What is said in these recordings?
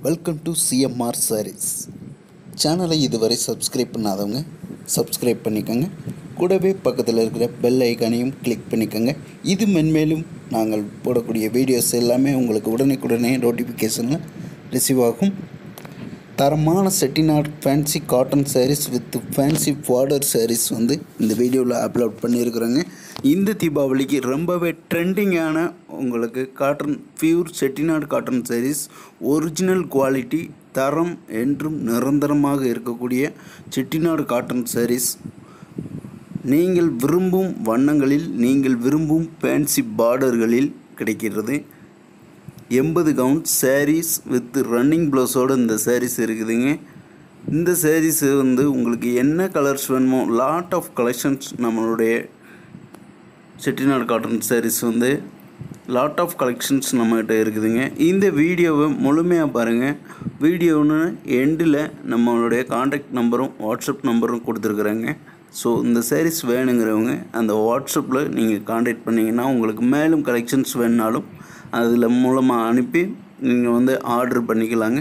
welcome to CMR saris சேனலை இதுவரை subscribe பண்ணாதவங்க சப்ஸ்கிரைப் பண்ணிக்கோங்க கூடவே பக்கத்தில் இருக்கிற பெல் ஐக்கானையும் கிளிக் பண்ணிக்கோங்க இது மென்மேலும் நாங்கள் போடக்கூடிய வீடியோஸ் எல்லாமே உங்களுக்கு உடனுக்குடனே நோட்டிஃபிகேஷனில் ரிசீவ் ஆகும் தரமான Chettinad fancy cotton sarees with fancy border sarees வந்து இந்த வீடியோவில் அப்லோட் பண்ணியிருக்கிறோங்க இந்த தீபாவளிக்கு ரொம்பவே ட்ரெண்டிங்கான உங்களுக்கு cotton pure Chettinad cotton sarees original quality தரம் என்றும் நிரந்தரமாக இருக்கக்கூடிய செட்டிநாடு காட்டன் sarees நீங்கள் விரும்பும் வண்ணங்களில் நீங்கள் விரும்பும் ஃபேன்சி பார்டர்களில் கிடைக்கிறது எண்பது கவுண்ட் சாரீஸ் வித் ரன்னிங் ப்ளவுஸோடு இந்த சாரீஸ் இருக்குதுங்க இந்த சாரீஸ் வந்து உங்களுக்கு என்ன கலர்ஸ் வேணுமோ லாட் ஆஃப் கலெக்ஷன்ஸ் நம்மளுடைய செட்டிநாடு காட்டன் சாரீஸ் வந்து லாட் ஆஃப் கலெக்ஷன்ஸ் நம்மகிட்ட இருக்குதுங்க இந்த வீடியோவை முழுமையாக பாருங்கள் வீடியோன்னு எண்டில் நம்மளுடைய காண்டாக்ட் நம்பரும் வாட்ஸ்அப் நம்பரும் கொடுத்துருக்குறேங்க ஸோ இந்த சாரீஸ் வேணுங்கிறவங்க அந்த வாட்ஸ்அப்பில் நீங்கள் காண்டாக்ட் பண்ணிங்கன்னா உங்களுக்கு மேலும் கலெக்ஷன்ஸ் வேணுனாலும் அதில் மூலமாக அனுப்பி நீங்கள் வந்து ஆர்டர் பண்ணிக்கலாங்க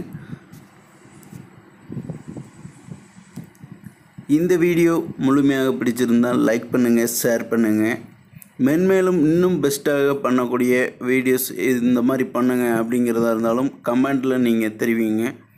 இந்த வீடியோ முழுமையாக பிடிச்சிருந்தால் லைக் பண்ணுங்கள் ஷேர் பண்ணுங்கள் மென்மேலும் இன்னும் பெஸ்ட்டாக பண்ணக்கூடிய வீடியோஸ் இந்த மாதிரி பண்ணுங்க அப்படிங்கிறதா இருந்தாலும் கமெண்ட்டில் நீங்கள் தெரிவிங்க